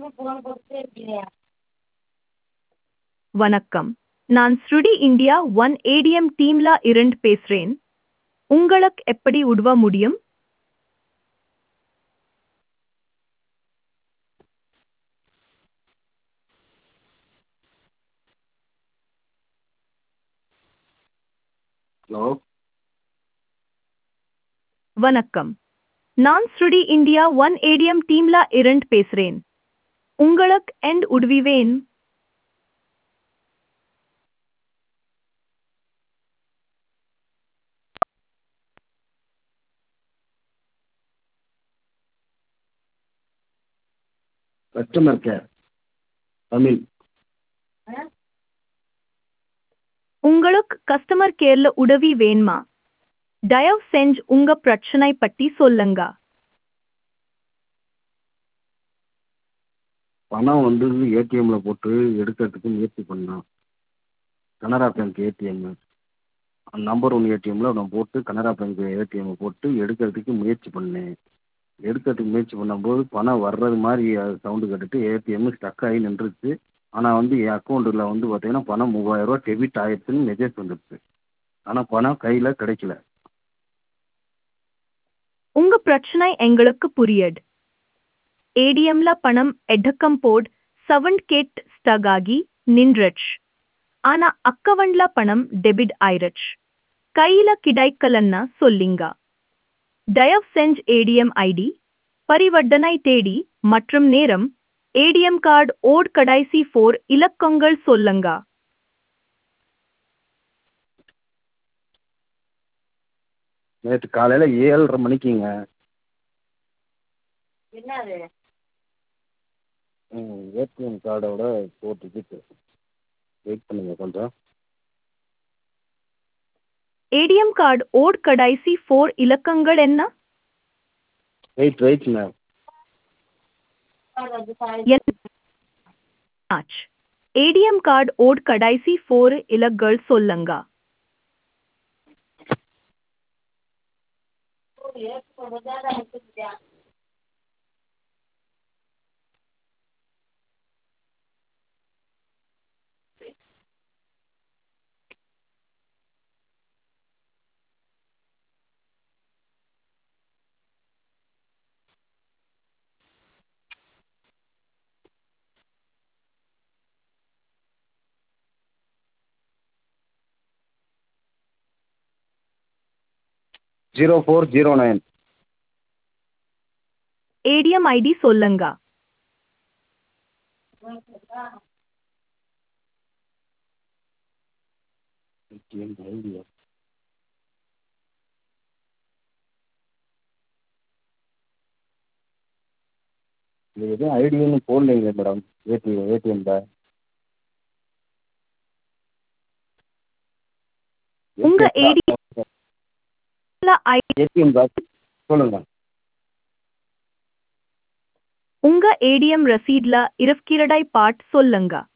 வணக்கம் நான் ஸ்ருடி இந்தியா ஒன் ஏடிஎம் டீம்ல இருந்து பேசுறேன் உங்களுக்கு எப்படி உதவ முடியும் ஹலோ வணக்கம் நான் ஸ்ருடி இந்தியா ஒன் ஏடிஎம் டீம்ல இருந்து பேசுறேன் உங்களுக்கு எண்ட் உதவி வேணும் கஸ்டமர் கேர் தமிழ் உங்களுக்கு கஸ்டமர் கேர்ல உதவி வேணுமா தயவு செஞ்சு உங்க பிரச்சனை பத்தி சொல்லுங்க பணம் வந்து ஏடிஎம்ல போட்டு எடுக்கிறதுக்கு முயற்சி பண்ணேன் Canara bank ATM number one ஏடிஎம்ல நான் போட்டு கனரா பேங்க் ஏடிஎம் போட்டு எடுக்கிறதுக்கு முயற்சி பண்ணேன் எடுக்கிறதுக்கு முயற்சி பண்ணும்போது பணம் வர்றது மாதிரி சவுண்டு கேட்டுட்டு ஏடிஎம் ஸ்டக் ஆகி நின்றுச்சு ஆனால் வந்து என் அக்கௌண்ட்டில் வந்து பார்த்தீங்கன்னா பணம் மூவாயிரரூவா டெபிட் ஆயிடுச்சுன்னு மெசேஜ் வந்துடுச்சு ஆனால் பணம் கையில் கிடைக்கல உங்க பிரச்சனை எங்களுக்கு புரியுது ஏடிஎம்ல பணம் எடக்கம் போட் செவன் கேட் ஸ்டக் ஆகி நின்றுச்சு ஆனா அக்கவுண்ட்ல பணம் டெபிட் ஆயிருச்சு கையில கிடைக்கலன்னா சொல்லிங்க தயவு செஞ்சு ஏடிஎம் ஐடி பரிவர்த்தனை தேடி மற்றும் நேரம் ஏடிஎம் கார்டு ஓட் கடைசி ஃபோர் இலக்கங்கள் சொல்லுங்க நேற்று காலையில் ஏழரை மணிக்குங்க என்னது ம் ஏடிஎம் கார்டோட ஃபோர் டிஜிட் வெயிட் பண்ணுங்கள் கொஞ்சம் ஏடிஎம் கார்டு ஓட் கடைசி ஃபோர் இலக்கங்கள் என்ன வெயிட் வெயிட்ங்க ஆச் ஏடிஎம் கார்டு ஓட் கடைசி ஃபோர் இலக்கங்கள் சொல்லுங்க zero four zero nine ATM ID சொல்லுங்க ஏடிஎம் ஐடியா இது எதுவும் ஐடியான்னு போடலைங்க மேடம் ஏடிஎம் ஏடிஎம்ல உங்க ADM ஏடிஎம் சொல்லுங்க உங்க ஏடிஎம் ரசீட்ல இருக்கிறடை பாட் சொல்லுங்க